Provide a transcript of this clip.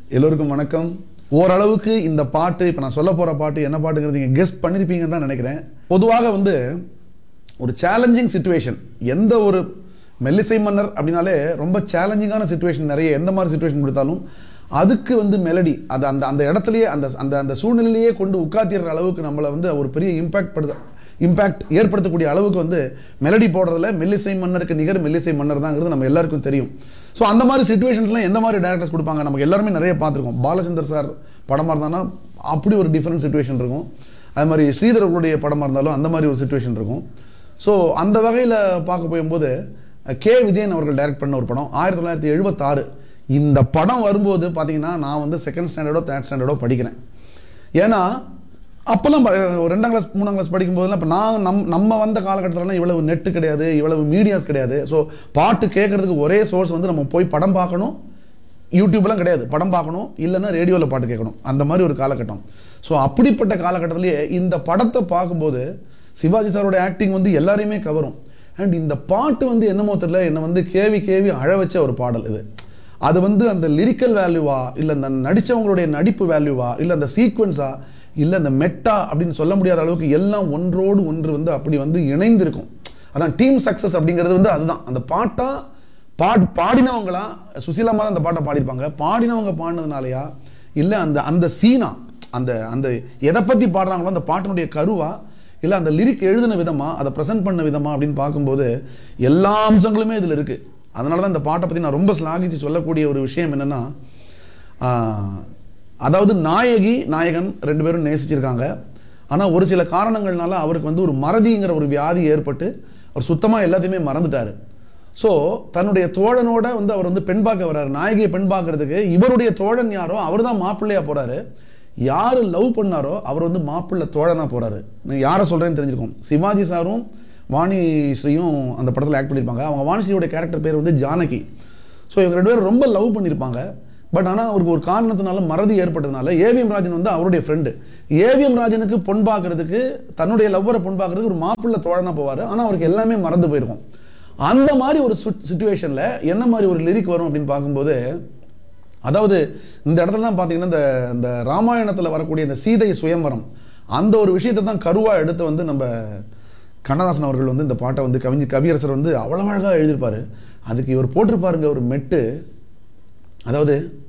எல்லோருக்கும் வணக்கம் ஓரளவுக்கு இந்த பாட்டு இப்போ நான் சொல்ல போகிற பாட்டு என்ன பாட்டுங்கிறது நீங்கள் கெஸ்ட் பண்ணியிருப்பீங்கன்னு தான் நினைக்கிறேன் பொதுவாக வந்து ஒரு சேலஞ்சிங் சுச்சுவேஷன் எந்த ஒரு மெல்லிசை மன்னர் அப்படின்னாலே ரொம்ப சேலஞ்சிங்கான சுச்சுவேஷன் நிறைய எந்த மாதிரி சுச்சுவேஷன் கொடுத்தாலும் அதுக்கு வந்து மெலடி அது அந்த அந்த இடத்துலயே அந்த அந்த அந்த சூழ்நிலையிலேயே கொண்டு உட்காத்திடுற அளவுக்கு நம்மளை வந்து ஒரு பெரிய இம்பாக்ட் படுத்த இம்பாக்ட் ஏற்படுத்தக்கூடிய அளவுக்கு வந்து மெலடி போடுறதுல மெல்லிசை மன்னருக்கு நிகர் மெல்லிசை மன்னர் தாங்கிறது நம்ம எல்லாருக்கும் தெரியும் ஸோ அந்த மாதிரி சுச்சுவேஷன்ஸ்லாம் எந்த மாதிரி டேரக்டர்ஸ் கொடுப்பாங்க நமக்கு எல்லாருமே நிறைய பார்த்துருக்கோம் பாலச்சந்தர் சார் படமாக இருந்தானா அப்படி ஒரு டிஃப்ரெண்ட் சுச்சுவேஷன் இருக்கும் அது மாதிரி ஸ்ரீதர் அவர்களுடைய படமாக இருந்தாலும் அந்த மாதிரி ஒரு சுச்சுவேஷன் இருக்கும் ஸோ அந்த வகையில் பார்க்க போகும்போது கே விஜயன் அவர்கள் டைரக்ட் பண்ண ஒரு படம் ஆயிரத்தி தொள்ளாயிரத்தி எழுபத்தாறு இந்த படம் வரும்போது பார்த்தீங்கன்னா நான் வந்து செகண்ட் ஸ்டாண்டர்டோ தேர்ட் ஸ்டாண்டர்டோ படிக்கிறேன் ஏன்னா அப்போல்லாம் ப- ஒரு ரெண்டாம் கிளாஸ் மூணாம் கிளாஸ் படிக்கும்போதெல்லாம் இப்போ நான் நம் நம்ம வந்த காலகட்டத்திலலாம் இவ்வளவு நெட்டு கிடையாது இவ்வளவு மீடியாஸ் கிடையாது ஸோ பாட்டு கேட்கறதுக்கு ஒரே சோர்ஸ் வந்து நம்ம போய் படம் பார்க்கணும் யூடியூப்லாம் கிடையாது படம் பார்க்கணும் இல்லைன்னா ரேடியோவில் பாட்டு கேட்கணும் அந்த மாதிரி ஒரு காலகட்டம் ஸோ அப்படிப்பட்ட காலகட்டத்திலேயே இந்த படத்தை பார்க்கும்போது சிவாஜி சாரோட ஆக்டிங் வந்து எல்லாரையுமே கவரும் அண்ட் இந்த பாட்டு வந்து என்னமோ தெரியல என்னை வந்து கேவி கேவி அழ வச்ச ஒரு பாடல் இது அது வந்து அந்த லிரிக்கல் வேல்யூவா இல்லை அந்த நடித்தவங்களுடைய நடிப்பு வேல்யூவா இல்லை அந்த சீக்வன்ஸா இல்லை அந்த மெட்டா அப்படின்னு சொல்ல முடியாத அளவுக்கு எல்லாம் ஒன்றோடு ஒன்று வந்து அப்படி வந்து இணைந்திருக்கும் அதான் டீம் சக்ஸஸ் அப்படிங்கிறது வந்து அதுதான் அந்த பாட்டா பாட் பாடினவங்களா சுசீலாமா தான் அந்த பாட்டை பாடியிருப்பாங்க பாடினவங்க பாடினதுனாலயா இல்லை அந்த அந்த சீனா அந்த அந்த எதை பற்றி பாடுறாங்களோ அந்த பாட்டினுடைய கருவா இல்லை அந்த லிரிக் எழுதின விதமா அதை ப்ரெசென்ட் பண்ண விதமா அப்படின்னு பார்க்கும்போது எல்லா அம்சங்களுமே இதில் இருக்குது அதனால தான் இந்த பாட்டை பற்றி நான் ரொம்ப ஸ்லாகிச்சு சொல்லக்கூடிய ஒரு விஷயம் என்னென்னா அதாவது நாயகி நாயகன் ரெண்டு பேரும் நேசிச்சிருக்காங்க ஆனால் ஒரு சில காரணங்கள்னால அவருக்கு வந்து ஒரு மறதிங்கிற ஒரு வியாதி ஏற்பட்டு அவர் சுத்தமாக எல்லாத்தையுமே மறந்துட்டாரு ஸோ தன்னுடைய தோழனோட வந்து அவர் வந்து பெண் பார்க்க வர்றாரு நாயகியை பெண் பார்க்கறதுக்கு இவருடைய தோழன் யாரோ அவர் தான் மாப்பிள்ளையா போறாரு யாரு லவ் பண்ணாரோ அவர் வந்து மாப்பிள்ளை தோழனா போறாரு நான் யாரை சொல்றேன்னு தெரிஞ்சிருக்கும் சிவாஜி சாரும் வாணி ஸ்ரீயும் அந்த படத்தில் ஆக்ட் பண்ணியிருப்பாங்க அவங்க வாணி ஸ்ரீயோட கேரக்டர் பேர் வந்து ஜானகி ஸோ இவங்க ரெண்டு பேரும் ரொம்ப லவ் பண்ணியிருப்பாங்க பட் ஆனால் அவருக்கு ஒரு காரணத்தினால மறதி ஏற்பட்டதுனால ஏவிஎம் ராஜன் வந்து அவருடைய ஃப்ரெண்டு ஏவிஎம் ராஜனுக்கு பொன் பார்க்கறதுக்கு தன்னுடைய லவ்வரை பொன் பார்க்கறதுக்கு ஒரு மாப்பிள்ளை தோழனா போவார் ஆனால் அவருக்கு எல்லாமே மறந்து போயிருக்கும் அந்த மாதிரி ஒரு சுச்சுவேஷனில் என்ன மாதிரி ஒரு லிரிக் வரும் அப்படின்னு பார்க்கும்போது அதாவது இந்த இடத்துல தான் பார்த்தீங்கன்னா இந்த இந்த ராமாயணத்தில் வரக்கூடிய இந்த சீதை சுயம்பரம் அந்த ஒரு விஷயத்தை தான் கருவா எடுத்து வந்து நம்ம கண்ணதாசன் அவர்கள் வந்து இந்த பாட்டை வந்து கவிஞ கவியரசர் வந்து அவ்வளோ அழகாக எழுதியிருப்பாரு அதுக்கு இவர் போட்டிருப்பாருங்க ஒரு மெட்டு அதாவது